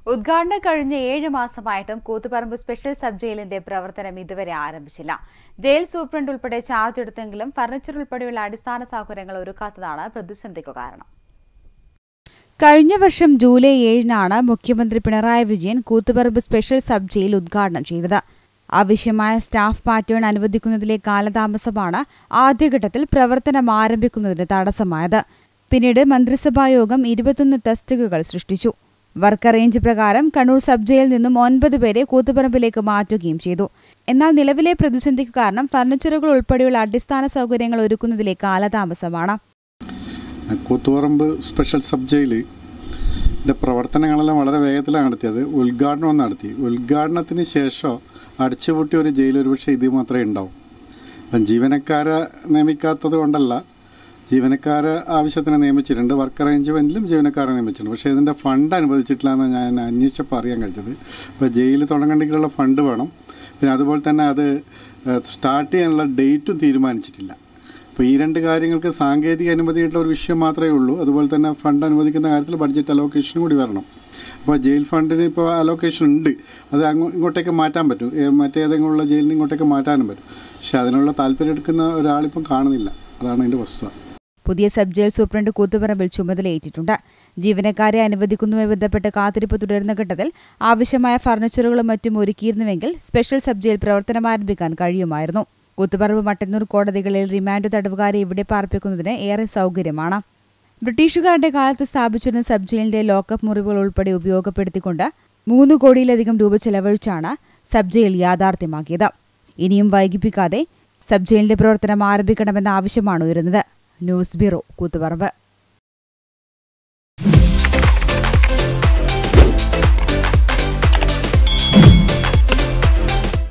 ഉദ്ഘാടനം കഴിഞ്ഞ് ഏഴ് മാസമായിട്ടും കൂത്തുപറമ്പ് സ്പെഷ്യൽ സബ് ജയിലിന്റെ പ്രവർത്തനം ഇതുവരെ ആരംഭിച്ചില്ല ജയിൽ സൂപ്രണ്ട് ഉൾപ്പെടെ ചാർജ് എടുത്തെങ്കിലും ഫർണിച്ചർ ഉൾപ്പെടെയുള്ള അടിസ്ഥാന സൗകര്യങ്ങൾ ഒരുക്കാത്തതാണ് പ്രതിസന്ധിക്ക് കാരണം കഴിഞ്ഞ വർഷം ജൂലൈ ഏഴിനാണ് മുഖ്യമന്ത്രി Pinarayi Vijayan Koothuparamba special sub jail ഉദ്ഘാടനം ചെയ്തത് ആവശ്യമായ സ്റ്റാഫ് പാറ്റേൺ അനുവദിക്കുന്നതിലെ കാലതാമസമാണ് ആദ്യഘട്ടത്തിൽ പ്രവർത്തനം ആരംഭിക്കുന്നതിന് തടസ്സമായത് പിന്നീട് മന്ത്രിസഭായോഗം ഇരുപത്തൊന്ന് തസ്തികകൾ സൃഷ്ടിച്ചു വർക്ക് അറേഞ്ച് പ്രകാരം കണ്ണൂർ സബ് ജയിലിൽ നിന്നും ഒൻപത് പേരെ കൂത്തുപറമ്പിലേക്ക് മാറ്റുകയും ചെയ്തു എന്നാൽ നിലവിലെ പ്രതിസന്ധിക്ക് കാരണം ഫർണിച്ചറുകൾ ഉൾപ്പെടെയുള്ള അടിസ്ഥാന സൗകര്യങ്ങൾ ഒരുക്കുന്നതിലെ കാലതാമസമാണ് കൂത്തുപറമ്പ് സ്പെഷ്യൽ സബ് ജയിൽ ഇതിൻ്റെ പ്രവർത്തനങ്ങളെല്ലാം വളരെ വേഗത്തിലാണ് നടത്തിയത് ഉദ്ഘാടനം നടത്തി ഉദ്ഘാടനത്തിന് ശേഷം അടച്ചുപൂട്ടിയ ഒരു ജയിൽ ഒരുപക്ഷെ ഇത് മാത്രമേ ഉണ്ടാവും അപ്പം ജീവനക്കാരെ നിയമിക്കാത്തത് കൊണ്ടല്ല ജീവനക്കാരെ ആവശ്യത്തിന് നിയമിച്ചിട്ടുണ്ട് വർക്ക് അറേഞ്ച്മെൻറ്റിലും ജീവനക്കാരെ നിയമിച്ചിട്ടുണ്ട് പക്ഷേ ഇതിൻ്റെ ഫണ്ട് അനുവദിച്ചിട്ടില്ല എന്ന് ഞാൻ അന്വേഷിച്ചപ്പോൾ അറിയാൻ കഴിഞ്ഞത് അപ്പോൾ ജയിൽ തുടങ്ങണമെങ്കിലുള്ള ഫണ്ട് വേണം പിന്നെ അതുപോലെ തന്നെ അത് സ്റ്റാർട്ട് ചെയ്യാനുള്ള ഡേറ്റും തീരുമാനിച്ചിട്ടില്ല അപ്പോൾ ഈ രണ്ട് കാര്യങ്ങൾക്ക് സാങ്കേതിക അനുമതിയായിട്ടുള്ള ഒരു വിഷയം മാത്രമേ ഉള്ളൂ അതുപോലെ തന്നെ ഫണ്ട് അനുവദിക്കുന്ന കാര്യത്തിൽ ബഡ്ജറ്റ് അലോക്കേഷനും കൂടി വരണം അപ്പോൾ ജയിൽ ഫണ്ടിന് ഇപ്പോൾ അലോക്കേഷൻ ഉണ്ട് അത് അങ്ങോ ഇങ്ങോട്ടേക്ക് മാറ്റാൻ പറ്റും ഏ, മറ്റേതെങ്കിലും ഉള്ള ജയിലിന് ഇങ്ങോട്ടേക്ക് മാറ്റാനും പറ്റും പക്ഷെ അതിനുള്ള താല്പര്യം എടുക്കുന്ന ഒരാളിപ്പം കാണുന്നില്ല അതാണ് അതിൻ്റെ വസ്തുത പുതിയ സബ് ജയിൽ സൂപ്രണ്ട് കൂത്തുപറമ്പിൽ ചുമതലയേറ്റിട്ടുണ്ട് ജീവനക്കാരെ അനുവദിക്കുന്നതുമായി ബന്ധപ്പെട്ട് കാത്തിരിപ്പ് തുടരുന്ന ഘട്ടത്തിൽ ആവശ്യമായ ഫർണിച്ചറുകളും മറ്റും ഒരുക്കിയിരുന്നുവെങ്കിൽ സ്പെഷ്യൽ സബ് ജയിൽ പ്രവർത്തനം ആരംഭിക്കാൻ കഴിയുമായിരുന്നു കൂത്തുപറമ്പ് മട്ടന്നൂർ കോടതികളിൽ റിമാൻഡ് തടവുകാരെ ഇവിടെ പാർപ്പിക്കുന്നതിന് ഏറെ സൗകര്യമാണ് ബ്രിട്ടീഷുകാരുടെ കാലത്ത് സ്ഥാപിച്ചിരുന്ന സബ് ജയിലിന്റെ ലോക്കപ്പ് മുറിവുകൾ ഉൾപ്പെടെ ഉപയോഗപ്പെടുത്തിക്കൊണ്ട് മൂന്ന് കോടിയിലധികം രൂപ ചെലവഴിച്ചാണ് സബ് ജയിൽ യാഥാർത്ഥ്യമാക്കിയത് ഇനിയും വൈകിപ്പിക്കാതെ സബ് ജയിലിന്റെ പ്രവർത്തനം ആരംഭിക്കണമെന്ന ആവശ്യമാണ് ഉയരുന്നത് ന്യൂസ് ബ്യൂറോ കൂത്തുപറമ്പ്